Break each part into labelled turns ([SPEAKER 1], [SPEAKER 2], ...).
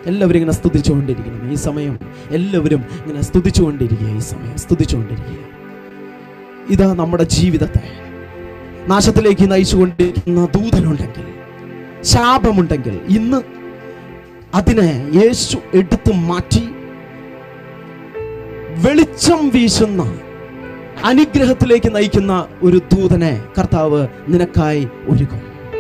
[SPEAKER 1] എല്ലാവരും ഇങ്ങനെ സ്തുതിച്ചുകൊണ്ടിരിക്കണം ഈ സമയം എല്ലാവരും ഇങ്ങനെ സ്തുതിച്ചുകൊണ്ടിരിക്കുക ഈ സമയം സ്തുതിച്ചുകൊണ്ടിരിക്കുക ഇതാ നമ്മുടെ ജീവിതത്തെ നാശത്തിലേക്ക് നയിച്ചുകൊണ്ടിരിക്കുന്ന ദൂതനുണ്ടെങ്കിൽ ശാപമുണ്ടെങ്കിൽ ഇന്ന് അതിനെ യേശു എടുത്തു മാറ്റി വെളിച്ചം വീശുന്ന അനുഗ്രഹത്തിലേക്ക് നയിക്കുന്ന ഒരു ദൂതനെ കർത്താവ് നിനക്കായി ഒരുക്കും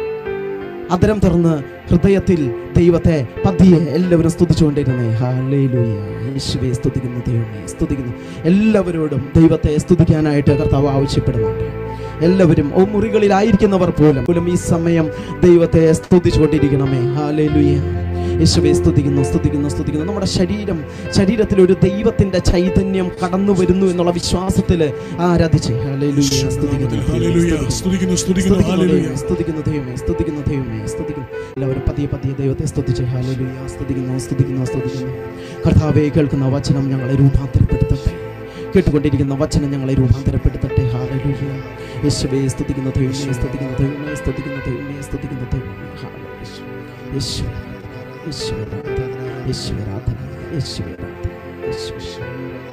[SPEAKER 1] അതരം തുറന്ന് ഹൃദയത്തിൽ ദൈവത്തെ പതിയെ എല്ലാവരും സ്തുതിച്ചുകൊണ്ടിരുന്നേ ഹാലേലൂയ യേശുവെ സ്തുതിക്കുന്നു ദൈവമേ സ്തുതിക്കുന്നു എല്ലാവരോടും ദൈവത്തെ സ്തുതിക്കാനായിട്ട് കർത്താവ് ആവശ്യപ്പെടുന്നുണ്ട് എല്ലാവരും ഓ മുറികളിലായിരിക്കുന്നവർ പോലും പോലും ഈ സമയം ദൈവത്തെ സ്തുതിച്ചുകൊണ്ടിരിക്കണമേ ഹാലേലൂയ യേശുവെ സ്തുതിക്കുന്നു സ്തുതിക്കുന്നു സ്തുതിക്കുന്നു നമ്മുടെ ശരീരം ശരീരത്തിൽ ഒരു ദൈവത്തിന്റെ ചൈതന്യം കടന്നു വരുന്നു എന്നുള്ള വിശ്വാസത്തിൽ ആരാധിച്ച് ഹാലേലൂയ സ്തുതിക്കുന്നു
[SPEAKER 2] ഹല്ലേലൂയ. സ്തുതിക്കുന്നു സ്തുതിക്കുന്നു ഹല്ലേലൂയ.
[SPEAKER 1] സ്തുതിക്കുന്നു ദൈവമേ സ്തുതിക്കുന്നു ദൈവമേ സ്തുതിക്കുന്നു എല്ലാവരും പതിയെ പതിയെ ദൈവത്തെ സ്തുതിച്ച് ഹാലലുയ സ്തുതിക്കുന്നു സ്തുതിക്കുന്നു സ്തുതിക്കുന്നു കർത്താവെ കേൾക്കുന്ന വചനം ഞങ്ങളെ രൂപാന്തരപ്പെടുത്തട്ടെ കേട്ടുകൊണ്ടിരിക്കുന്ന വചനം ഞങ്ങളെ രൂപാന്തരപ്പെടുത്തട്ടെ ഹാലലുയ യേശുവേ സ്തുതിക്കുന്ന ദൈവമേ സ്തുതിക്കുന്ന ദൈവമേ സ്തുതിക്കുന്ന ദൈവമേ സ്തുതിക്കുന്ന ദൈവമേ ഹാലലുയ യേശു യേശുവരാധന യേശുവരാധന യേശുവരാധന യേശു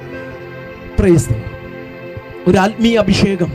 [SPEAKER 1] പ്രൈസ് ദി ലോർഡ്. ഒരു ആത്മീയ അഭിഷേകം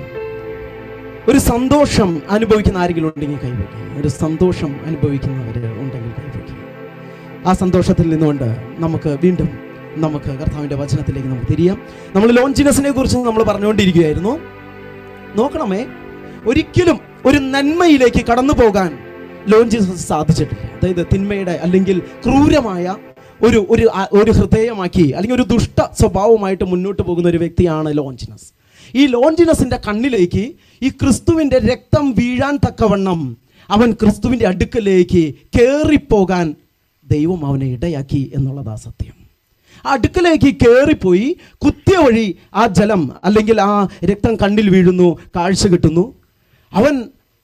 [SPEAKER 1] ഒരു സന്തോഷം അനുഭവിക്കുന്ന ആരെങ്കിലും ഉണ്ടെങ്കിൽ കൈവയ്ക്കുക ഒരു സന്തോഷം അനുഭവിക്കുന്നവർ ഉണ്ടെങ്കിൽ കൈവയ്ക്കുക ആ സന്തോഷത്തിൽ നിന്നുകൊണ്ട് നമുക്ക് വീണ്ടും നമുക്ക് കർത്താവിൻ്റെ വചനത്തിലേക്ക് നമുക്ക് തിരിയാം നമ്മൾ ലോഞ്ചിനസിനെ കുറിച്ച് നമ്മൾ പറഞ്ഞുകൊണ്ടിരിക്കുകയായിരുന്നു നോക്കണമേ ഒരിക്കലും ഒരു നന്മയിലേക്ക് കടന്നു പോകാൻ ലോഞ്ചിനസ് സാധിച്ചിട്ടില്ല അതായത് തിന്മയുടെ അല്ലെങ്കിൽ ക്രൂരമായ ഒരു ഒരു ആ- ഒരു ഹൃദയമാക്കി അല്ലെങ്കിൽ ഒരു ദുഷ്ട സ്വഭാവമായിട്ട് മുന്നോട്ട് പോകുന്ന ഒരു വ്യക്തിയാണ് ലോഞ്ചിനസ് ഈ ലോഞ്ചിനസിന്റെ കണ്ണിലേക്ക് ഈ ക്രിസ്തുവിന്റെ രക്തം വീഴാൻ തക്കവണ്ണം അവൻ ക്രിസ്തുവിന്റെ അടുക്കലേക്ക് കയറിപ്പോകാൻ ദൈവം അവനെ ഇടയാക്കി എന്നുള്ളതാ സത്യം ആ അടുക്കലേക്ക് കയറിപ്പോയി കുത്തിയ വഴി ആ ജലം അല്ലെങ്കിൽ ആ രക്തം കണ്ണിൽ വീഴുന്നു കാഴ്ച കിട്ടുന്നു അവൻ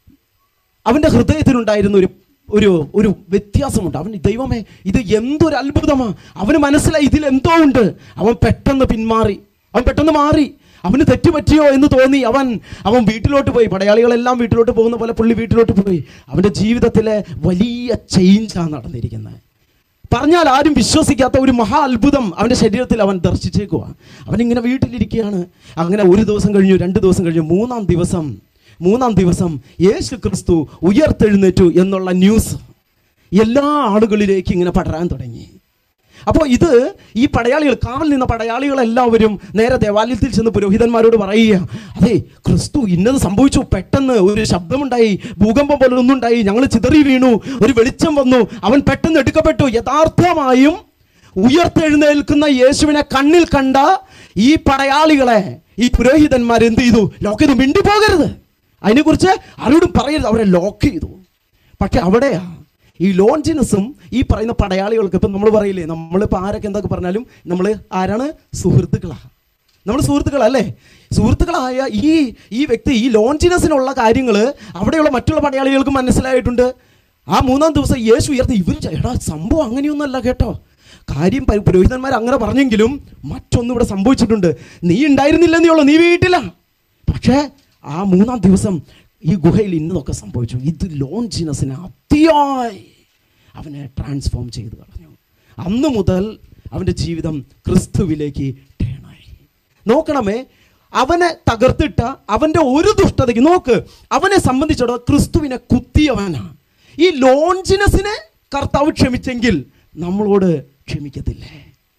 [SPEAKER 1] അവൻ്റെ ഹൃദയത്തിലുണ്ടായിരുന്ന ഒരു ഒരു ഒരു വ്യത്യാസമുണ്ട് അവൻ ദൈവമേ ഇത് എന്തൊരു അത്ഭുതമാണ് അവന് മനസ്സിലായി ഇതിൽ എന്തോ ഉണ്ട് അവൻ പെട്ടെന്ന് പിന്മാറി അവൻ പെട്ടെന്ന് മാറി അവന് തെറ്റുപറ്റിയോ എന്ന് തോന്നി അവൻ അവൻ വീട്ടിലോട്ട് പോയി പടയാളികളെല്ലാം വീട്ടിലോട്ട് പോകുന്ന പോലെ പുള്ളി വീട്ടിലോട്ട് പോയി അവൻ്റെ ജീവിതത്തിലെ വലിയ ചേഞ്ചാണ് നടന്നിരിക്കുന്നത് പറഞ്ഞാൽ ആരും വിശ്വസിക്കാത്ത ഒരു മഹാ അത്ഭുതം അവൻ്റെ ശരീരത്തിൽ അവൻ ദർശിച്ചേക്കുക അവനിങ്ങനെ വീട്ടിലിരിക്കുകയാണ് അങ്ങനെ ഒരു ദിവസം കഴിഞ്ഞു രണ്ട് ദിവസം കഴിഞ്ഞു മൂന്നാം ദിവസം മൂന്നാം ദിവസം യേശു ക്രിസ്തു ഉയർത്തെഴുന്നേറ്റു എന്നുള്ള ന്യൂസ് എല്ലാ ആളുകളിലേക്ക് ഇങ്ങനെ പടരാൻ തുടങ്ങി അപ്പോൾ ഇത് ഈ പടയാളികൾ കാവൽ നിന്ന പടയാളികളെല്ലാവരും നേരെ ദേവാലയത്തിൽ ചെന്ന് പുരോഹിതന്മാരോട് പറയുക അതെ ക്രിസ്തു ഇന്നത് സംഭവിച്ചു പെട്ടെന്ന് ഒരു ശബ്ദമുണ്ടായി ഭൂകമ്പം പോലെ ഒന്നുണ്ടായി ഞങ്ങൾ ചിതറി വീണു ഒരു വെളിച്ചം വന്നു അവൻ പെട്ടെന്ന് എടുക്കപ്പെട്ടു യഥാർത്ഥമായും ഉയർത്തെഴുന്നേൽക്കുന്ന യേശുവിനെ കണ്ണിൽ കണ്ട ഈ പടയാളികളെ ഈ പുരോഹിതന്മാർ എന്ത് ചെയ്തു ലോക്ക് ചെയ്തു മിണ്ടി പോകരുത് അതിനെക്കുറിച്ച് ആരോടും പറയരുത് അവരെ ലോക്ക് ചെയ്തു പക്ഷെ അവിടെയാ ഈ ലോഞ്ചിനസും ഈ പറയുന്ന പടയാളികൾക്ക് ഇപ്പം നമ്മൾ പറയില്ലേ നമ്മളിപ്പോൾ ആരൊക്കെ എന്തൊക്കെ പറഞ്ഞാലും നമ്മൾ ആരാണ് സുഹൃത്തുക്കളാ നമ്മൾ സുഹൃത്തുക്കളല്ലേ സുഹൃത്തുക്കളായ ഈ ഈ വ്യക്തി ഈ ലോഞ്ചിനസിനുള്ള കാര്യങ്ങൾ അവിടെയുള്ള മറ്റുള്ള പടയാളികൾക്ക് മനസ്സിലായിട്ടുണ്ട് ആ മൂന്നാം ദിവസം യേശു ഉയർത്തി ഇവർ എടാ സംഭവം അങ്ങനെയൊന്നുമല്ല കേട്ടോ കാര്യം പരി- പുരോഹിതന്മാർ അങ്ങനെ പറഞ്ഞെങ്കിലും മറ്റൊന്നും ഇവിടെ സംഭവിച്ചിട്ടുണ്ട് നീ ഉണ്ടായിരുന്നില്ലെന്നേ ഉള്ളൂ നീ വീട്ടില പക്ഷേ ആ മൂന്നാം ദിവസം ഈ ഗുഹയിൽ ഇന്നതൊക്കെ സംഭവിച്ചു ഇത് ലോഞ്ചിനസിനെ അതിയായി അവനെ ട്രാൻസ്ഫോം ചെയ്ത് കളഞ്ഞു അന്ന് മുതൽ അവൻ്റെ ജീവിതം ക്രിസ്തുവിലേക്ക് ടേണായി നോക്കണമേ അവനെ തകർത്തിട്ട അവൻ്റെ ഒരു ദുഷ്ടതയ്ക്ക് നോക്ക് അവനെ സംബന്ധിച്ചിടത്തോളം ക്രിസ്തുവിനെ കുത്തിയവനാ ഈ ലോഞ്ചിനസിനെ കർത്താവ് ക്ഷമിച്ചെങ്കിൽ നമ്മളോട് ക്ഷമിക്കത്തില്ലേ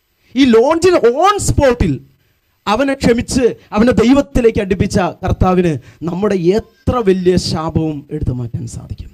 [SPEAKER 1] ഈ ലോഞ്ചിന് ഓൺ സ്പോട്ടിൽ അവനെ ക്ഷമിച്ച് അവനെ ദൈവത്തിലേക്ക് അടുപ്പിച്ച കർത്താവിന് നമ്മുടെ എത്ര വലിയ ശാപവും എടുത്തു മാറ്റാൻ സാധിക്കും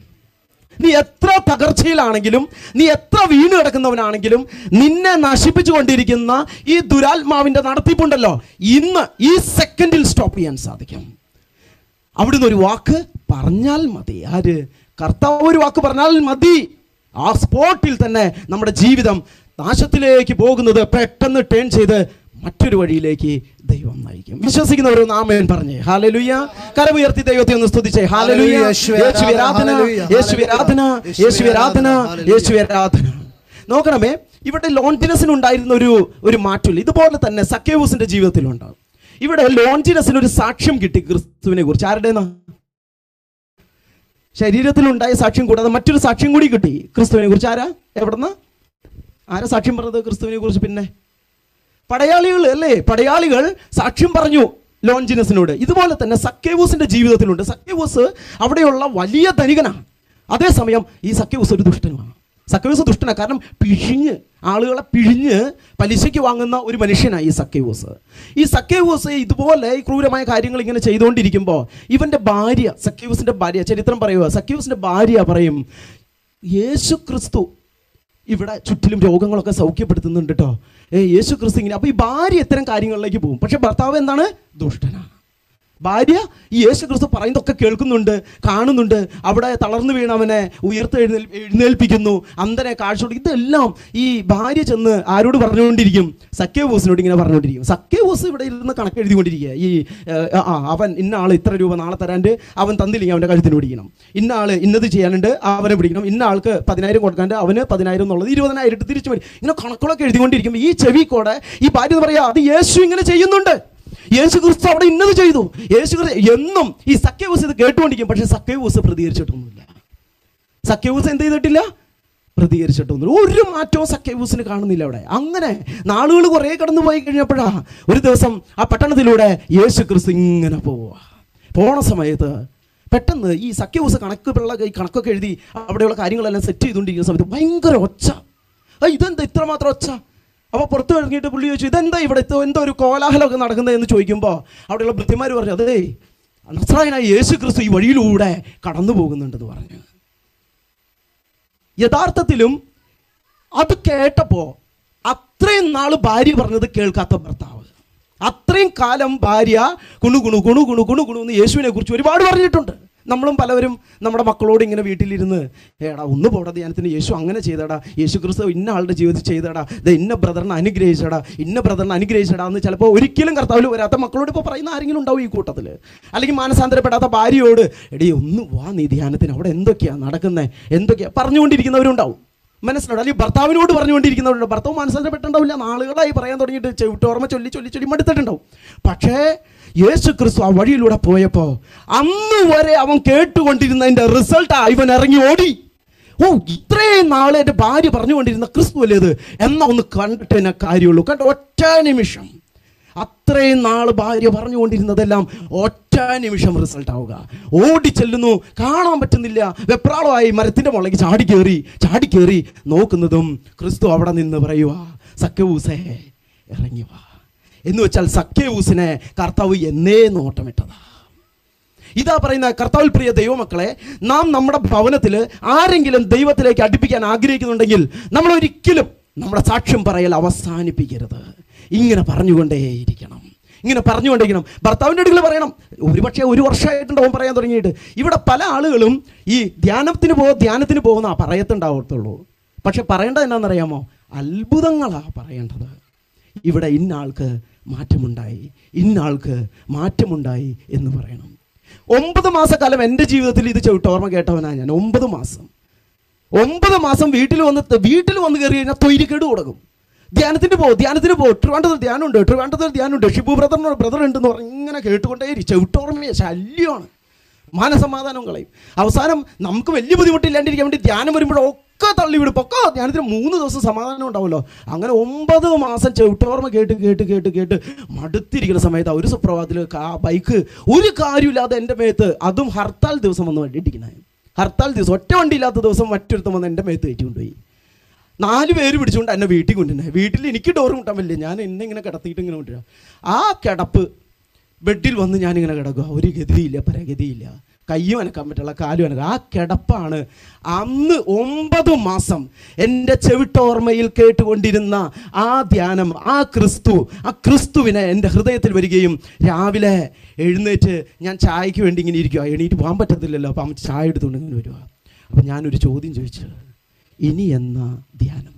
[SPEAKER 1] നീ എത്ര തകർച്ചയിലാണെങ്കിലും നീ എത്ര വീണ് കിടക്കുന്നവനാണെങ്കിലും നിന്നെ നശിപ്പിച്ചു കൊണ്ടിരിക്കുന്ന ഈ ദുരാത്മാവിന്റെ നടത്തിപ്പുണ്ടല്ലോ ഇന്ന് ഈ സെക്കൻഡിൽ സ്റ്റോപ്പ് ചെയ്യാൻ സാധിക്കും അവിടുന്ന് ഒരു വാക്ക് പറഞ്ഞാൽ മതി ആര് കർത്താവ് ഒരു വാക്ക് പറഞ്ഞാൽ മതി ആ സ്പോട്ടിൽ തന്നെ നമ്മുടെ ജീവിതം നാശത്തിലേക്ക് പോകുന്നത് പെട്ടെന്ന് ടേൺ ചെയ്ത് മറ്റൊരു വഴിയിലേക്ക് ദൈവം നയിക്കും വിശ്വസിക്കുന്നവർ നാമേൻ പറഞ്ഞേ ഹാലലുയ കരമുയർത്തി ദൈവത്തെ ഒന്ന് സ്തുതിച്ചേ ഹാലലുയ
[SPEAKER 3] യേശുവേ
[SPEAKER 1] യേശുവേ ആരാധന
[SPEAKER 3] ഹല്ലേലൂയ,
[SPEAKER 1] യേശുവേ ആരാധന യേശുവേ ആരാധന യേശുവേ ആരാധന നോക്കണമേ ഇവിടെ ലോൺജിനസിന് ഉണ്ടായിരുന്ന ഒരു ഒരു മാറ്റമില്ല ഇതുപോലെ തന്നെ സക്കേവൂസിന്റെ ജീവിതത്തിലുണ്ട് ഇവിടെ ലോൺജിനസിന് ഒരു സാക്ഷ്യം കിട്ടി ക്രിസ്തുവിനെ കുറിച്ച് ആരുടേന്നാ ശരീരത്തിലുണ്ടായ സാക്ഷ്യം കൂടാതെ മറ്റൊരു സാക്ഷ്യം കൂടി കിട്ടി ക്രിസ്തുവിനെ കുറിച്ച് ആരാ എവിടുന്ന് ആരാ സാക്ഷ്യം പറഞ്ഞത് ക്രിസ്തുവിനെ കുറിച്ച് പിന്നെ പടയാളികൾ അല്ലേ പടയാളികൾ സാക്ഷ്യം പറഞ്ഞു ലോഞ്ചിനസിനോട് ഇതുപോലെ തന്നെ സക്കേവൂസിന്റെ ജീവിതത്തിലുണ്ട് സക്കേവൂസ് അവിടെയുള്ള വലിയ ധനികനാണ് അതേസമയം ഈ സക്കേവൂസ് ഒരു ദുഷ്ടനുമാണ് സക്കേവൂസ് ദുഷ്ടനാണ് കാരണം പിഴിഞ്ഞ് ആളുകളെ പിഴിഞ്ഞ് പലിശയ്ക്ക് വാങ്ങുന്ന ഒരു മനുഷ്യനാണ് ഈ സക്കേവൂസ് ഈ സക്കേവൂസ് ഇതുപോലെ ഈ ക്രൂരമായ കാര്യങ്ങൾ ഇങ്ങനെ ചെയ്തുകൊണ്ടിരിക്കുമ്പോൾ ഇവന്റെ ഭാര്യ സക്കേവൂസിന്റെ ഭാര്യ ചരിത്രം പറയുക സക്കേവൂസിന്റെ ഭാര്യ പറയും യേശു ക്രിസ്തു ഇവിടെ ചുറ്റിലും രോഗങ്ങളൊക്കെ സൗഖ്യപ്പെടുത്തുന്നുണ്ട് കേട്ടോ ഏ യേശു ക്രിസ്തു ഇങ്ങനെ അപ്പോൾ ഈ ഭാര്യ ഇത്തരം കാര്യങ്ങളിലേക്ക് പോകും പക്ഷെ ഭർത്താവ് എന്താണ് ദുഷ്ടനാണ് ഭാര്യ ഈ യേശു ക്രിസ്തു പറയുന്നതൊക്കെ കേൾക്കുന്നുണ്ട് കാണുന്നുണ്ട് അവിടെ തളർന്നു വീണവനെ ഉയർത്തെഴുന്നേൽ എഴുന്നേൽപ്പിക്കുന്നു അന്തനെ കാഴ്ച കൊടുക്കും ഇതെല്ലാം ഈ ഭാര്യ ചെന്ന് ആരോട് പറഞ്ഞുകൊണ്ടിരിക്കും സഖ്യബോസിനോട് ഇങ്ങനെ പറഞ്ഞുകൊണ്ടിരിക്കും സഖ്യബോസ് ഇവിടെ ഇരുന്ന് കണക്ക് എഴുതിക്കൊണ്ടിരിക്കുക ഈ ഏഹ്, ആ അവൻ ഇന്ന ആൾ ഇത്ര രൂപ നാളെ തരാണ്ട് അവൻ തന്നില്ലെങ്കിൽ അവൻ്റെ കഴുത്തിന് പിടിക്കണം ഇന്ന ആൾ ഇന്നത് ചെയ്യാനുണ്ട് അവനെ പിടിക്കണം ഇന്ന ആൾക്ക് പതിനായിരം കൊടുക്കാണ്ട് അവന് പതിനായിരം എന്നുള്ളത് ഇരുപതിനായിരം ഇട്ട് തിരിച്ചു മേടി ഇങ്ങനെ കണക്കുകളൊക്കെ എഴുതിക്കൊണ്ടിരിക്കുമ്പോൾ ഈ ചെവി കൂടെ ഈ ഭാര്യ എന്ന് പറയാ അത് യേശു ഇങ്ങനെ ചെയ്യുന്നുണ്ട് യേശു ക്രിസ്തു അവിടെ ഇന്നത് ചെയ്തു യേശു ക്രിസ്തു എന്നും ഈ സഖ്യവൂസ് ഇത് കേട്ടുകൊണ്ടിരിക്കും പക്ഷെ സഖ്യവൂസ് പ്രതികരിച്ചിട്ടൊന്നുമില്ല സഖ്യവൂസ് എന്ത് ചെയ്തിട്ടില്ല പ്രതികരിച്ചിട്ടൊന്നുമില്ല ഒരു മാറ്റവും സഖ്യവൂസിന് കാണുന്നില്ല അവിടെ അങ്ങനെ നാളുകൾ കുറേ കടന്നു പോയി കഴിഞ്ഞപ്പോഴാ ഒരു ദിവസം ആ പട്ടണത്തിലൂടെ യേശു ക്രിസ്തു ഇങ്ങനെ പോവുക പോണ സമയത്ത് പെട്ടെന്ന് ഈ സഖ്യവൂസ് കണക്ക് പിള്ള ഈ കണക്കൊക്കെ എഴുതി അവിടെയുള്ള കാര്യങ്ങളെല്ലാം സെറ്റ് ചെയ്തുകൊണ്ടിരിക്കുന്ന സമയത്ത് ഭയങ്കര ഒച്ച ആ ഇതെന്താ ഇത്രമാത്രം ഒച്ച അപ്പോൾ പുറത്ത് ഇറങ്ങിയിട്ട് പുള്ളി ചോദിച്ചു ഇതെന്താ ഇവിടെ ഇത്ര- എന്തോ ഒരു കോലാഹലമൊക്കെ നടക്കുന്നത് എന്ന് ചോദിക്കുമ്പോൾ അവിടെയുള്ള വൃത്തിമാർ പറഞ്ഞു അതേ നസ്രായനായ യേശു ക്രിസ്തു ഈ വഴിയിലൂടെ കടന്നു പോകുന്നുണ്ടെന്ന് പറഞ്ഞു യഥാർത്ഥത്തിലും അത് കേട്ടപ്പോൾ അത്രയും നാൾ ഭാര്യ പറഞ്ഞത് കേൾക്കാത്ത ഭർത്താവ് അത്രയും കാലം ഭാര്യ കുണു കുണു കുണു കുണു കുണു കുണു എന്ന് യേശുവിനെ കുറിച്ച് ഒരുപാട് പറഞ്ഞിട്ടുണ്ട് നമ്മളും പലവരും നമ്മുടെ മക്കളോട് ഇങ്ങനെ വീട്ടിലിരുന്ന് ഏടാ ഒന്ന് പോടാ ധ്യാനത്തിന് യേശു അങ്ങനെ ചെയ്തടാ യേശു ക്രിസ്തു ഇന്ന ആളുടെ ജീവിതത്തിൽ ചെയ്തടാ ഇത് ഇന്ന ബ്രദറിനെ അനുഗ്രഹിച്ചടാ ഇന്ന ബ്രദറിനെ അനുഗ്രഹിച്ചടാ എന്ന് ചിലപ്പോൾ ഒരിക്കലും കർത്താവിൽ വരാത്ത മക്കളോട് ഇപ്പോൾ പറയുന്ന ആരെങ്കിലും ഉണ്ടാവും ഈ കൂട്ടത്തിൽ അല്ലെങ്കിൽ മാനസാന്തരപ്പെടാത്ത ഭാര്യയോട് എടീ ഒന്ന് വാ നീ ധ്യാനത്തിന് അവിടെ എന്തൊക്കെയാണ് നടക്കുന്നത് എന്തൊക്കെയാ പറഞ്ഞുകൊണ്ടിരിക്കുന്നവരുണ്ടാവും മനസ്സിലാവും അല്ലെങ്കിൽ ഭർത്താവിനോട് പറഞ്ഞുകൊണ്ടിരിക്കുന്നവരുണ്ട് ഭർത്താവ് മനസ്സിലാപ്പെട്ടുണ്ടാവില്ല നാളുകളായി പറയാൻ തുടങ്ങിയിട്ട് ചെവിട്ടോർമ്മ ചൊല്ലി ചൊല്ലി ചൊല്ലി മടുത്തിട്ടുണ്ടാവും പക്ഷേ യേശു ക്രിസ്തു ആ വഴിയിലൂടെ പോയപ്പോൾ അന്ന് വരെ അവൻ കേട്ടുകൊണ്ടിരുന്നതിൻ്റെ റിസൾട്ടാ ഇവൻ ഇറങ്ങി ഓടി ഓ ഇത്രയും നാളെ എൻ്റെ ഭാര്യ പറഞ്ഞുകൊണ്ടിരുന്ന ക്രിസ്തു അല്ലേ ഇത് എന്നാ ഒന്ന് കണ്ടിട്ട് എന്നെ കാര്യമുള്ളൂ കണ്ട ഒറ്റ നിമിഷം അത്രയും നാൾ ഭാര്യ പറഞ്ഞുകൊണ്ടിരുന്നതെല്ലാം ഒറ്റ നിമിഷം റിസൾട്ട് ആവുക ഓടി ചെല്ലുന്നു കാണാൻ പറ്റുന്നില്ല വെപ്രാളമായി മരത്തിന്റെ മുളയ്ക്ക് ചാടി കയറി ചാടി കയറി നോക്കുന്നതും ക്രിസ്തു അവിടെ നിന്ന് പറയുക സക്കവൂസേ ഇറങ്ങി വാ എന്ന് വെച്ചാൽ സഖ്യവൂസിനെ കർത്താവ് എന്നേ നോട്ടമിട്ടതാ ഇതാ പറയുന്ന കർത്താവിൽ പ്രിയ ദൈവമക്കളെ നാം നമ്മുടെ ഭവനത്തിൽ ആരെങ്കിലും ദൈവത്തിലേക്ക് അടുപ്പിക്കാൻ ആഗ്രഹിക്കുന്നുണ്ടെങ്കിൽ നമ്മൾ ഒരിക്കലും നമ്മുടെ സാക്ഷ്യം പറയൽ അവസാനിപ്പിക്കരുത് ഇങ്ങനെ പറഞ്ഞുകൊണ്ടേയിരിക്കണം ഇങ്ങനെ പറഞ്ഞുകൊണ്ടിരിക്കണം ഭർത്താവിൻ്റെ അടുക്കൽ പറയണം ഒരുപക്ഷെ ഒരു വർഷമായിട്ടുണ്ടാവും പറയാൻ തുടങ്ങിയിട്ട് ഇവിടെ പല ആളുകളും ഈ ധ്യാനത്തിന് പോ ധ്യാനത്തിന് പോകുന്ന പറയത്തുണ്ടാവത്തുള്ളൂ പക്ഷെ പറയേണ്ടത് എന്നാണെന്നറിയാമോ അത്ഭുതങ്ങളാ പറയേണ്ടത് ഇവിടെ ഇന്ന ആൾക്ക് മാറ്റമുണ്ടായി ഇന്ന ആൾക്ക് മാറ്റമുണ്ടായി എന്ന് പറയണം ഒമ്പത് മാസക്കാലം എൻ്റെ ജീവിതത്തിൽ ഇത് ചവിട്ടോർമ്മ കേട്ടവനാ ഞാൻ ഒമ്പത് മാസം ഒമ്പത് മാസം വീട്ടിൽ വന്ന് വീട്ടിൽ വന്ന് കയറി കഴിഞ്ഞാൽ തൊയ്രിക്കേട് കൊടുക്കും ധ്യാനത്തിന് പോ ധ്യാനത്തിന് പോ ട്രിവാണ്ടത്തിൽ ധ്യാനമുണ്ട് ട്രിവാണ്ടത്തിൽ ധ്യാനമുണ്ട് ഷിബു ബ്രദറിനോട് ബ്രദർ ഉണ്ടെന്ന് പറഞ്ഞ് ഇങ്ങനെ കേട്ടുകൊണ്ടേ ചെവിട്ടോർമ്മയെ ശല്യമാണ് മാനസമാധാനം കളയും അവസാനം നമുക്ക് വലിയ ബുദ്ധിമുട്ടില്ലാണ്ടിരിക്കാൻ വേണ്ടി ധ്യാനം വരുമ്പോഴൊക്കെ തള്ളിവിടും പൊക്കോ ധ്യാനത്തിന് മൂന്ന് ദിവസം സമാധാനം ഉണ്ടാവുമല്ലോ അങ്ങനെ ഒമ്പത് മാസം ചെവിട്ടോർമ്മ കേട്ട് കേട്ട് കേട്ട് കേട്ട് മടുത്തിരിക്കുന്ന സമയത്ത് ഒരു സുപ്രഭാതത്തിൽ ആ ബൈക്ക് ഒരു കാര്യമില്ലാതെ എൻ്റെ മേത്ത് അതും ഹർത്താൽ ദിവസം വന്ന് വണ്ടിയിട്ടിരിക്കുന്നത് ഹർത്താൽ ദിവസം ഒറ്റ വണ്ടി ഇല്ലാത്ത ദിവസം മറ്റൊരുത്തം വന്ന് എൻ്റെ മേത്ത് കയറ്റി കൊണ്ടുപോയി നാല് പേര് പിടിച്ചുകൊണ്ട് എന്നെ വീട്ടിൽ കൊണ്ടുവന്നെ വീട്ടിൽ എനിക്ക് ഡോർ മുട്ടാൻ പറ്റില്ല ഞാൻ എന്നെ ഇങ്ങനെ കിടത്തിയിട്ട് ഇങ്ങനെ കൊണ്ടുവരിക ആ കിടപ്പ് ബെഡിൽ വന്ന് ഞാനിങ്ങനെ കിടക്കുക ഒരു ഗതിയില്ല പരഗതിയില്ല കയ്യും അനക്കാൻ പറ്റില്ല കാലും അനക്കാം ആ കിടപ്പാണ് അന്ന് ഒമ്പത് മാസം എൻ്റെ ചെവിട്ടോർമ്മയിൽ കേട്ടുകൊണ്ടിരുന്ന ആ ധ്യാനം ആ ക്രിസ്തു ആ ക്രിസ്തുവിനെ എൻ്റെ ഹൃദയത്തിൽ വരികയും രാവിലെ എഴുന്നേറ്റ് ഞാൻ ചായക്ക് വേണ്ടി ഇങ്ങനെ ഇരിക്കുക എണീറ്റ് പോകാൻ പറ്റത്തില്ലല്ലോ അപ്പം അമ്മ ചായ എടുത്തുകൊണ്ട് ഇങ്ങനെ വരിക അപ്പം ഞാനൊരു ചോദ്യം ചോദിച്ചു ഇനി എന്ന ധ്യാനം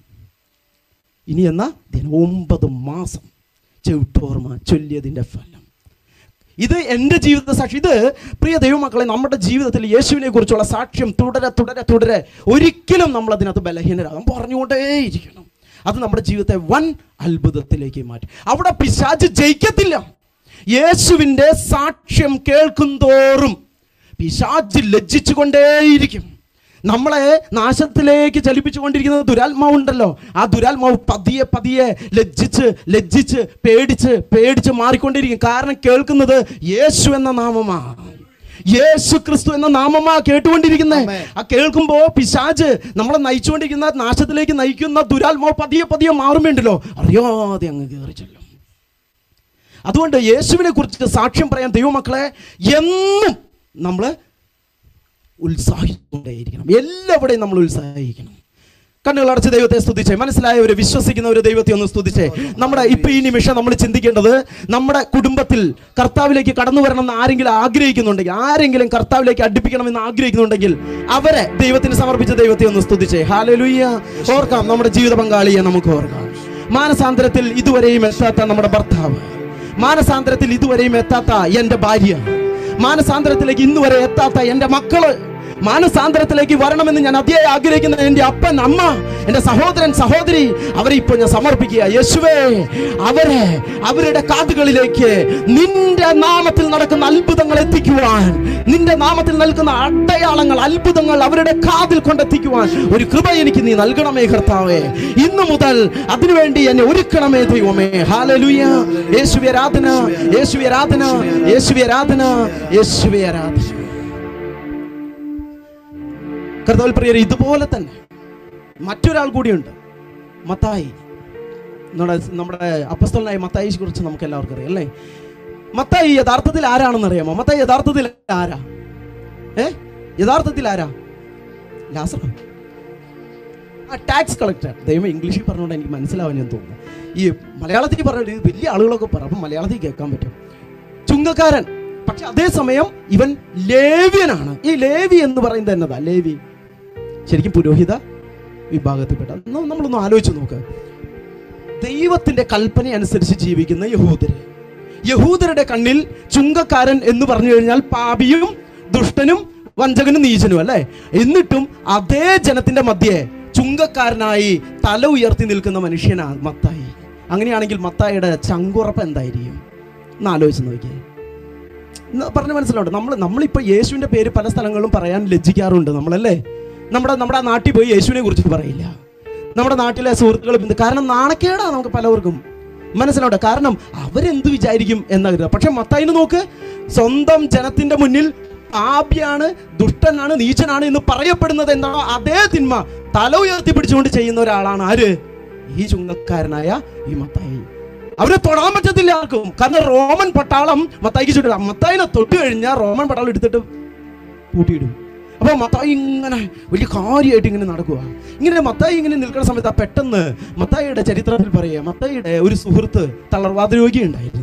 [SPEAKER 1] ഇനി എന്ന ധ്യാനം ഒമ്പത് മാസം ചെവിട്ടോർമ്മ ചൊല്ലിയതിൻ്റെ ഫലം ഇത് എൻ്റെ ജീവിത സാക്ഷി ഇത് പ്രിയ ദൈവമക്കളെ നമ്മുടെ ജീവിതത്തിൽ യേശുവിനെ കുറിച്ചുള്ള സാക്ഷ്യം തുടരെ തുടരെ തുടരെ ഒരിക്കലും നമ്മൾ അതിനകത്ത് ബലഹീനരാകും പറഞ്ഞുകൊണ്ടേയിരിക്കണം അത് നമ്മുടെ ജീവിതത്തെ വൻ അത്ഭുതത്തിലേക്ക് മാറ്റും അവിടെ പിശാച് ജയിക്കത്തില്ല യേശുവിൻ്റെ സാക്ഷ്യം കേൾക്കും തോറും പിശാച് ലജ്ജിച്ചുകൊണ്ടേയിരിക്കും നമ്മളെ നാശത്തിലേക്ക് ചലിപ്പിച്ചുകൊണ്ടിരിക്കുന്ന ദുരാത്മാവുണ്ടല്ലോ ആ ദുരാത്മാവ് പതിയെ പതിയെ ലജ്ജിച്ച് ലജ്ജിച്ച് പേടിച്ച് പേടിച്ച് മാറിക്കൊണ്ടിരിക്കും കാരണം കേൾക്കുന്നത് യേശു എന്ന നാമമാണ് യേശു ക്രിസ്തു എന്ന നാമമാ കേട്ടുകൊണ്ടിരിക്കുന്നത്
[SPEAKER 3] ആമേൻ.
[SPEAKER 1] ആ കേൾക്കുമ്പോ പിശാജ് നമ്മളെ നയിച്ചുകൊണ്ടിരിക്കുന്ന നാശത്തിലേക്ക് നയിക്കുന്ന ദുരാത്മാവ് പതിയെ പതിയെ മാറുമ്പോണ്ടല്ലോ അറിയാതെ അങ്ങ് കയറി ചെല്ലും അതുകൊണ്ട് യേശുവിനെ കുറിച്ച് സാക്ഷ്യം പറയാൻ ദൈവമക്കളെ എന്നും നമ്മൾ ഉത്സാഹിച്ചുകൊണ്ടേയിരിക്കണം എല്ലാവിടെയും നമ്മൾ ഉത്സാഹിക്കണം കണ്ണുകൾ അടച്ച് ദൈവത്തെ സ്തുതിച്ചേ മനസ്സിലായവര് വിശ്വസിക്കുന്ന ഒരു ദൈവത്തെ ഒന്ന് സ്തുതിച്ചേ നമ്മുടെ ഇപ്പൊ ഈ നിമിഷം നമ്മൾ ചിന്തിക്കേണ്ടത് നമ്മുടെ കുടുംബത്തിൽ കർത്താവിലേക്ക് കടന്നു വരണം എന്ന് ആരെങ്കിലും ആഗ്രഹിക്കുന്നുണ്ടെങ്കിൽ ആരെങ്കിലും കർത്താവിലേക്ക് അടുപ്പിക്കണമെന്ന് ആഗ്രഹിക്കുന്നുണ്ടെങ്കിൽ അവരെ ദൈവത്തിന് സമർപ്പിച്ച ദൈവത്തെ ഒന്ന് സ്തുതിച്ചേ ഹാലലുയ്യ ഓർക്കാം നമ്മുടെ ജീവിത പങ്കാളിയെ നമുക്ക് ഓർക്കാം മാനസാന്തരത്തിൽ ഇതുവരെയും എത്താത്ത നമ്മുടെ ഭർത്താവ് മാനസാന്തരത്തിൽ ഇതുവരെയും എത്താത്ത എൻ്റെ ഭാര്യ മാനസാന്തരത്തിലേക്ക് ഇന്ന് വരെ എത്താത്ത എൻ്റെ മക്കള് മാനസാന്തരത്തിലേക്ക് വരണമെന്ന് ഞാൻ അതിയായി ആഗ്രഹിക്കുന്ന എൻ്റെ അപ്പൻ അമ്മ എൻ്റെ സഹോദരൻ സഹോദരി അവരെ ഇപ്പോൾ ഞാൻ സമർപ്പിക്കുക യേശുവേ അവരെ അവരുടെ കാതുകളിലേക്ക് നിന്റെ നാമത്തിൽ നടക്കുന്ന അത്ഭുതങ്ങൾ എത്തിക്കുവാൻ നിന്റെ നാമത്തിൽ നൽകുന്ന അടയാളങ്ങൾ അത്ഭുതങ്ങൾ അവരുടെ കാതിൽ കൊണ്ടെത്തിക്കുവാൻ ഒരു കൃപ എനിക്ക് നീ നൽകണമേ കർത്താവേ ഇന്നു മുതൽ അതിനുവേണ്ടി എന്നെ ഒരുക്കണമേ ദൈവമേ ഹാലലുയ യേശുവെ ആരാധന യേശുവെ ആരാധന യേശുവെ ആരാധന യേശുവെ ആരാധന കർത്താവിൽ പ്രിയർ ഇതുപോലെ തന്നെ മറ്റൊരാൾ കൂടിയുണ്ട് മത്തായി നമ്മുടെ നമ്മുടെ അപ്പസ്തലനായ മത്തായിയെ കുറിച്ച് നമുക്ക് എല്ലാവർക്കും അറിയാം അല്ലേ മത്തായി യഥാർത്ഥത്തിൽ ആരാണെന്ന് അറിയാമോ മത്തായി യഥാർത്ഥത്തിൽ ആരാ ഏ യഥാർത്ഥത്തിൽ ആരാ ലാസർ ആ ടാക്സ് കളക്ടർ ദൈവം ഇംഗ്ലീഷിൽ പറഞ്ഞുകൊണ്ട് എനിക്ക് മനസ്സിലാവാൻ തോന്നുന്നു ഈ മലയാളത്തിൽ പറഞ്ഞിട്ട് വലിയ ആളുകളൊക്കെ പറ അപ്പം മലയാളത്തിൽ കേൾക്കാൻ പറ്റും ചുങ്കക്കാരൻ പക്ഷെ അതേസമയം ഇവൻ ലേവ്യനാണ് ഈ ലേവി എന്ന് പറയുന്നത് എന്നതാ ലേവി ശരിക്കും പുരോഹിത വിഭാഗത്തിൽപ്പെട്ട ന- നമ്മളൊന്ന് ആലോചിച്ച് നോക്ക് ദൈവത്തിന്റെ കൽപ്പന അനുസരിച്ച് ജീവിക്കുന്ന യഹൂദര് യഹൂദരുടെ കണ്ണിൽ ചുങ്കക്കാരൻ എന്ന് പറഞ്ഞു കഴിഞ്ഞാൽ പാപിയും ദുഷ്ടനും വഞ്ചകനും നീചനും അല്ലേ എന്നിട്ടും അതേ ജനത്തിന്റെ മധ്യേ ചുങ്കക്കാരനായി തല ഉയർത്തി നിൽക്കുന്ന മനുഷ്യനാ മത്തായി അങ്ങനെയാണെങ്കിൽ മത്തായിയുടെ ചങ്കുറപ്പ് എന്തായിരിക്കും ഒന്ന് ആലോചിച്ച് നോക്കിയേ ഇന്ന് പറഞ്ഞ മനസ്സിലുണ്ട് നമ്മൾ നമ്മളിപ്പോൾ യേശുവിൻ്റെ പേര് പല സ്ഥലങ്ങളിലും പറയാൻ ലജ്ജിക്കാറുണ്ട് നമ്മളല്ലേ നമ്മുടെ നമ്മുടെ നാട്ടിൽ പോയി യേശുവിനെ കുറിച്ച് പറയില്ല നമ്മുടെ നാട്ടിലെ സുഹൃത്തുക്കൾ ബന്ധു കാരണം നാണക്കേടാ നമുക്ക് പലവർക്കും മനസ്സിലുണ്ട് കാരണം അവരെന്ത് വിചാരിക്കും എന്നാ കരുതുക പക്ഷെ മത്തായിന് നോക്ക് സ്വന്തം ജനത്തിന്റെ മുന്നിൽ ആഭ്യാണ് ദുഷ്ടനാണ് നീചനാണ് എന്ന് പറയപ്പെടുന്നത് എന്താണോ അതേ തിന്മ തല ഉയർത്തി പിടിച്ചുകൊണ്ട് ചെയ്യുന്ന ഒരാളാണ് ആര് ഈ ചുങ്കക്കാരനായ ഈ മത്തായി അവരെ തൊടാൻ പറ്റത്തില്ല ആർക്കും കാരണം റോമൻ പട്ടാളം മത്തായിക്ക് ചുറ്റും മത്തായിനെ തൊട്ട് കഴിഞ്ഞാൽ റോമൻ പട്ടാളം എടുത്തിട്ട് പൂട്ടിയിടും അപ്പോൾ മത്തായി ഇങ്ങനെ വലിയ കാര്യമായിട്ട് ഇങ്ങനെ നടക്കുക ഇങ്ങനെ മത്തായി ഇങ്ങനെ നിൽക്കുന്ന സമയത്ത് ആ പെട്ടെന്ന് മത്തായിയുടെ ചരിത്രത്തിൽ പറയുക മത്തായിയുടെ ഒരു സുഹൃത്ത് തളർവാദ രോഗി ഉണ്ടായിരുന്നു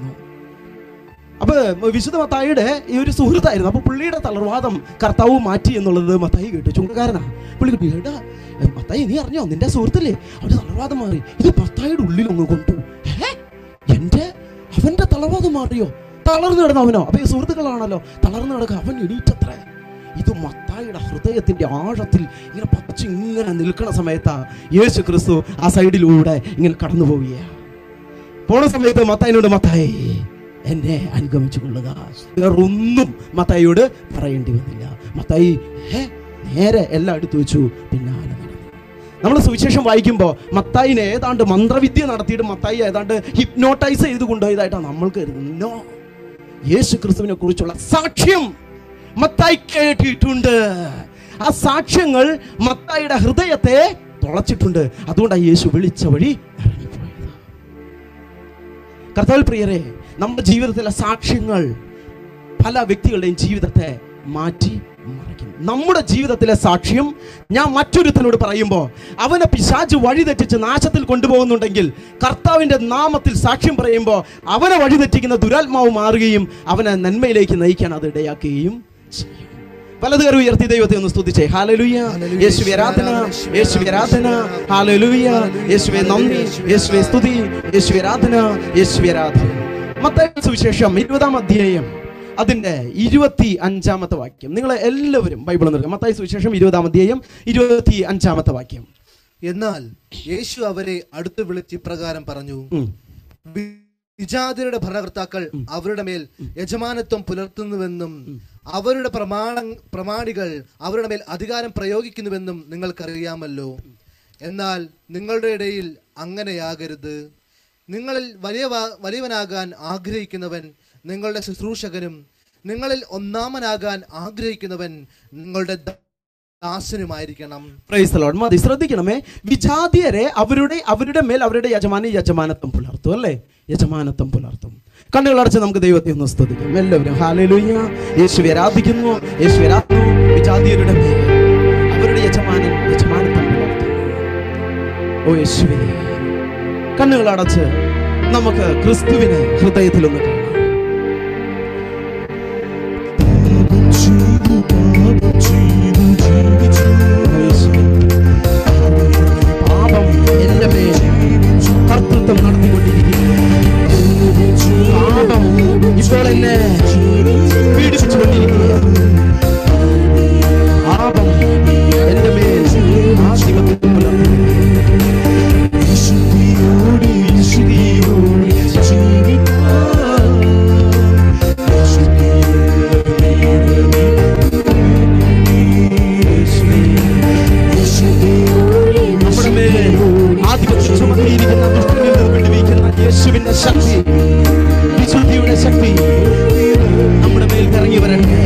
[SPEAKER 1] അപ്പൊ വിശുദ്ധ മത്തായിയുടെ ഈ ഒരു സുഹൃത്തായിരുന്നു അപ്പൊ പുള്ളിയുടെ തളർവാദം കർത്താവ് മാറ്റി എന്നുള്ളത് മത്തായി കേട്ടു ചുങ്കക്കാരനാ പുള്ളി കേട്ടു എടാ ഏ, മത്തായി നീ അറിഞ്ഞോ നിന്റെ സുഹൃത്തില്ലേ അവന്റെ തളർവാദം മാറി ഇത് മത്തായിയുടെ ഉള്ളിൽ അങ്ങ് കൊണ്ടു ഏ എന്റെ അവന്റെ തളർവാദം മാറിയോ തളർന്നു കിടന്നു അവനോ അപ്പൊ ഈ സുഹൃത്തുക്കളാണല്ലോ തളർന്നു കിടക്കുക അവൻ എണീറ്റത്രേ ഇത് മത്തായിയുടെ ഹൃദയത്തിന്റെ ആഴത്തിൽ ഇങ്ങനെ പച്ച ഇങ്ങനെ നിൽക്കുന്ന സമയത്താ യേശു ക്രിസ്തു ആ സൈഡിലൂടെ ഇങ്ങനെ കടന്നു പോവുകയാണ് പോണ സമയത്ത് മത്തായിനോട് മത്തായി എന്നെ അനുഗമിച്ചു കൊള്ളുക വേറൊന്നും മത്തായിയോട് പറയേണ്ടി വന്നില്ല മത്തായി ഹേ നേരെ എല്ലാം എടുത്തു വെച്ചു പിന്നാലെ നടന്നു നമ്മൾ സുവിശേഷം വായിക്കുമ്പോൾ മത്തായിനെ ഏതാണ്ട് മന്ത്രവിദ്യ നടത്തിയിട്ട് മത്തായി ഏതാണ്ട് ഹിപ്നോട്ടൈസ് ചെയ്ത് കൊണ്ടുപോയതായിട്ടാണ് നമ്മൾ കരുതുന്നത് No. യേശു ക്രിസ്തുവിനെ കുറിച്ചുള്ള സാക്ഷ്യം മത്തായി കേട്ടിട്ടുണ്ട് ആ സാക്ഷ്യങ്ങൾ മത്തായിയുടെ ഹൃദയത്തെ തുളച്ചിട്ടുണ്ട് അതുകൊണ്ടാണ് യേശു വിളിച്ച വഴി ഇറങ്ങിപ്പോയത് കർത്താവ് പ്രിയരെ നമ്മുടെ ജീവിതത്തിലെ സാക്ഷ്യങ്ങൾ പല വ്യക്തികളുടെയും ജീവിതത്തെ മാറ്റി മറിക്കും നമ്മുടെ ജീവിതത്തിലെ സാക്ഷ്യം ഞാൻ മറ്റൊരുത്തനോട് പറയുമ്പോൾ അവനെ പിശാജ് വഴിതെറ്റിച്ച് നാശത്തിൽ കൊണ്ടുപോകുന്നുണ്ടെങ്കിൽ കർത്താവിൻ്റെ നാമത്തിൽ സാക്ഷ്യം പറയുമ്പോൾ അവനെ വഴിതെറ്റിക്കുന്ന ദുരാത്മാവ് മാറുകയും അവനെ നന്മയിലേക്ക് നയിക്കാൻ അത് ഇടയാക്കുകയും ചെയ്യും വലതുകര ഉയർത്തി ദൈവത്തെ ഒന്ന് സ്തുതിച്ചേ ഹാലലുയ യേശുവെ ആരാധന യേശുവെ ആരാധന ഹാലലുയ യേശുവെ നന്ദി യേശുവെ സ്തുതി യേശുവെ ആരാധന യേശുവെ ആരാധന മത്തായി സുവിശേഷം ഇരുപതാം അധ്യായം അതിന്റെ ഇരുപത്തി അഞ്ചാമത്തെ വാക്യം നിങ്ങൾ എല്ലാവരും ബൈബിൾ നിർത്തുക മത്തായി സുവിശേഷം ഇരുപതാം അധ്യായം ഇരുപത്തി അഞ്ചാമത്തെ വാക്യം
[SPEAKER 3] എന്നാൽ യേശു അവരെ അടുത്ത് വിളിച്ച് ഇപ്രകാരം പറഞ്ഞു
[SPEAKER 1] ഉം.
[SPEAKER 3] വി- വിജാതിരുടെ ഭരണകർത്താക്കൾ അവരുടെ മേൽ യജമാനത്വം പുലർത്തുന്നുവെന്നും അവരുടെ പ്രമാണ പ്രമാണികൾ അവരുടെ മേൽ അധികാരം പ്രയോഗിക്കുന്നുവെന്നും നിങ്ങൾക്കറിയാമല്ലോ എന്നാൽ നിങ്ങളുടെ ഇടയിൽ അങ്ങനെയാകരുത് നിങ്ങളിൽ വലിയ വലിയവനാകാൻ ആഗ്രഹിക്കുന്നവൻ നിങ്ങളുടെ ശുശ്രൂഷകനും നിങ്ങളിൽ ഒന്നാമനാകാൻ ആഗ്രഹിക്കുന്നവൻ നിങ്ങളുടെ ദാസനുമായിരിക്കണം
[SPEAKER 1] Praise the Lord. മതി ശ്രദ്ധിക്കണമേ വിജാതിയരെ അവരുടെ അവരുടെ മേൽ അവരുടെ യജമാനി യജമാനത്വം പുലർത്തും അല്ലേ യജമാനത്വം പുലർത്തും കണ്ണുകളടച്ച് നമുക്ക് ദൈവത്തെ ഒന്ന് സ്തുതിക്കാം എല്ലാവരും ഹാലലുയ്യ യേശുവെ ആരാധിക്കുന്നു യേശുവെ ആരാധിക്കുന്നു വിജാതിയരുടെ മേൽ അവരുടെ യജമാനൻ യജമാനത്വം പുലർത്തും ഓ യേശുവെ കണ്ണുകളടച്ച് നമുക്ക് ക്രിസ്തുവിനെ ഹൃദയത്തിലൊന്ന് കാണാം ഓ യേശുവേ പാപം എന്റെ മേൽ കർത്തൃത്വം നടത്തിക്കൊണ്ടിരിക്കുന്നു പാപം ഇപ്പോൾ എന്നെ പീഡിപ്പിച്ചുകൊണ്ടിരിക്കുകയാണ് പാപം എന്റെ മേൽ ആധിപത്യം പുലർത്തുന്നു നമ്മുടെ മേൽ ആധിപത്യം ചുമത്തിയിരിക്കുന്ന ദുഷ്ടനിൽ നിന്ന് വിടുവിക്കുന്ന യേശുവിന്റെ ശക്തി വിശുദ്ധിയുടെ ശക്തി നമ്മുടെ മേൽ ഇറങ്ങി വരട്ടെ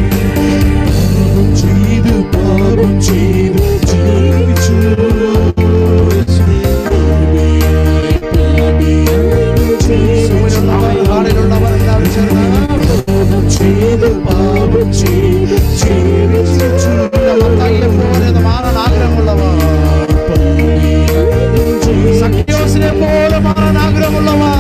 [SPEAKER 1] സൂര്യനുള്ളവർ, നാളിലുള്ളവർ എല്ലാവരും ചേർന്ന് മത്തായിയെ പോലെ മാറാൻ ആഗ്രഹമുള്ളവർ സഖ്യോസിനെ പോലെ മാറാൻ ആഗ്രഹമുള്ളവർ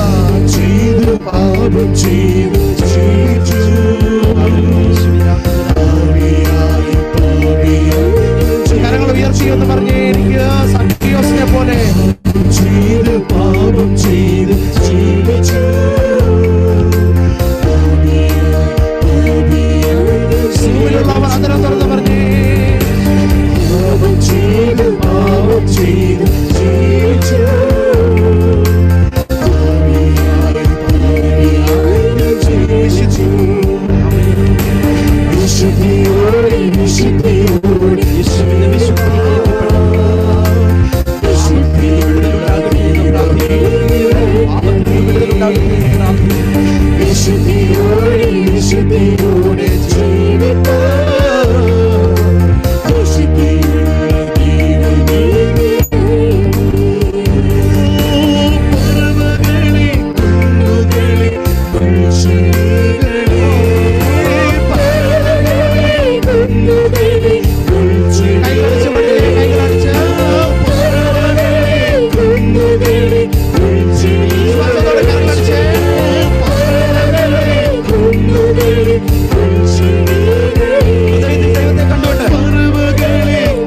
[SPEAKER 1] കരങ്ങൾ ഉയർത്തി എന്ന് പറഞ്ഞേ എനിക്ക് സഖ്യോസിനെ പോലെ സൂര്യനുള്ളവർ അതിനെ തുറന്ന് പറഞ്ഞേ യേശുവിന്റെ കൈകളടിച്ച് മറ്റേ കൈകളടിച്ച് വിശ്വാസത്തോടെ കരങ്ങളടിച്ച് ഹൃദയത്തിൽ ദൈവത്തെ കണ്ടുകൊണ്ട്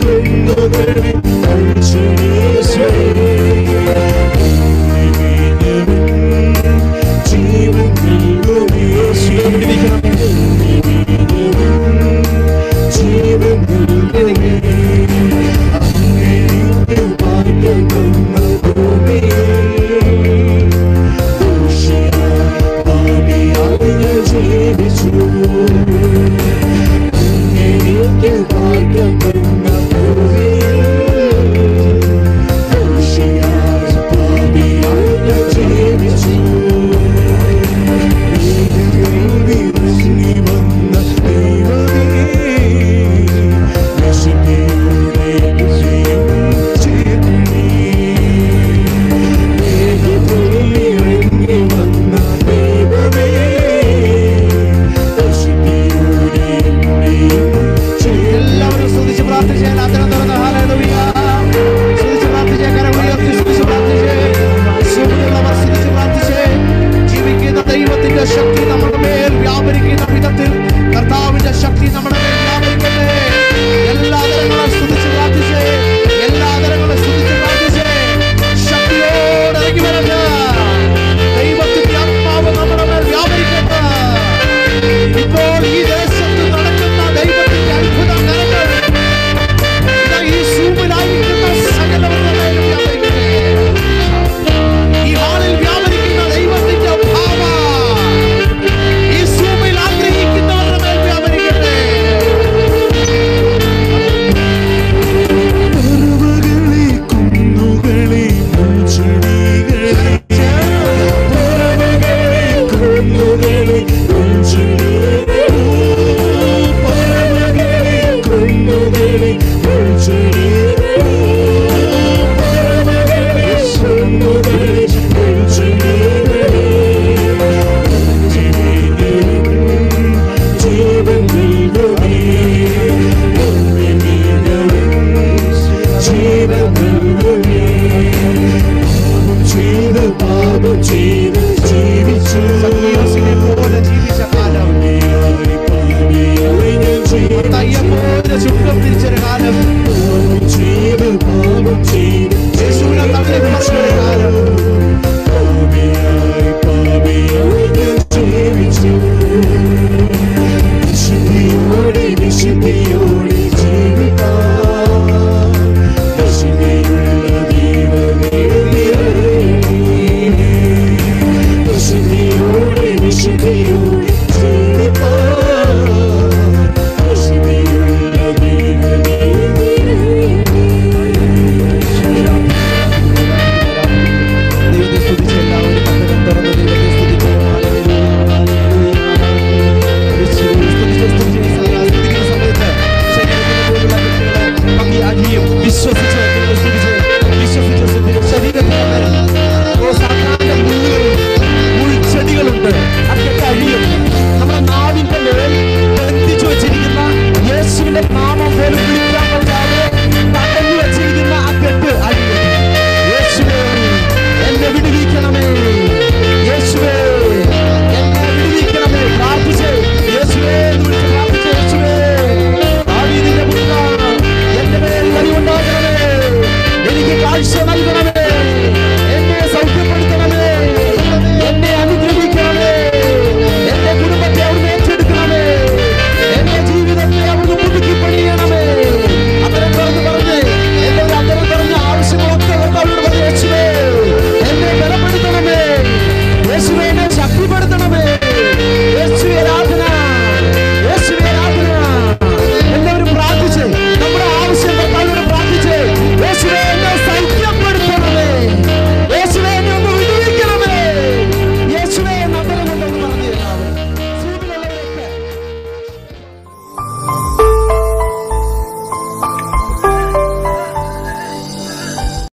[SPEAKER 1] എല്ലാവരും സ്തുതിച്ച് പ്രാർത്ഥിച്ചേ അതിനെ തുറന്ന് ഹല്ലേലൂയ സ്തുതിച്ച് പ്രാർത്ഥിച്ചേ കരങ്ങൾ ഉയർത്തി സ്തുതിച്ച് പ്രാർത്ഥിച്ചേ സുഖമുള്ളവർ സ്തുതിച്ച് പ്രാർത്ഥിച്ചേ ജീവിക്കുന്ന ദൈവത്തിന്റെ ശക്തി നമ്മുടെ മേൽ വ്യാപരിക്കുന്ന വിധത്തിൽ കർത്താവിന്റെ ശക്തി നമ്മുടെ മേൽ വ്യാപരിക്കട്ടെ എല്ലാ തരങ്ങളും സ്തുതിച്ച് പ്രാർത്ഥിച്ചേ എല്ലാ തരങ്ങളും സ്തുതിച്ച് പ്രാർത്ഥിച്ചേ ശക്തിയോടെ ഇറങ്ങി വരട്ടെ ദൈവത്തിന്റെ ആത്മാവ് നമ്മുടെ മേൽ വ്യാപരിക്കട്ടെ ഇപ്പോൾ ഈ ദേശത്ത് നടക്കുന്ന ദൈവത്തിന്റെ അത്ഭുത കരങ്ങൾ ഇതാ ഈ സൂമിലായിരിക്കുന്ന സകലവരുടെ മേലും വ്യാപരിക്കട്ടെ. ഈ ഹാളിൽ വ്യാപരിക്കുന്ന ദൈവത്തിന്റെ ഭാവ ഈ സൂമിൽ ആഗ്രഹിക്കുന്നവരുടെ മേൽ
[SPEAKER 4] രുചിയേ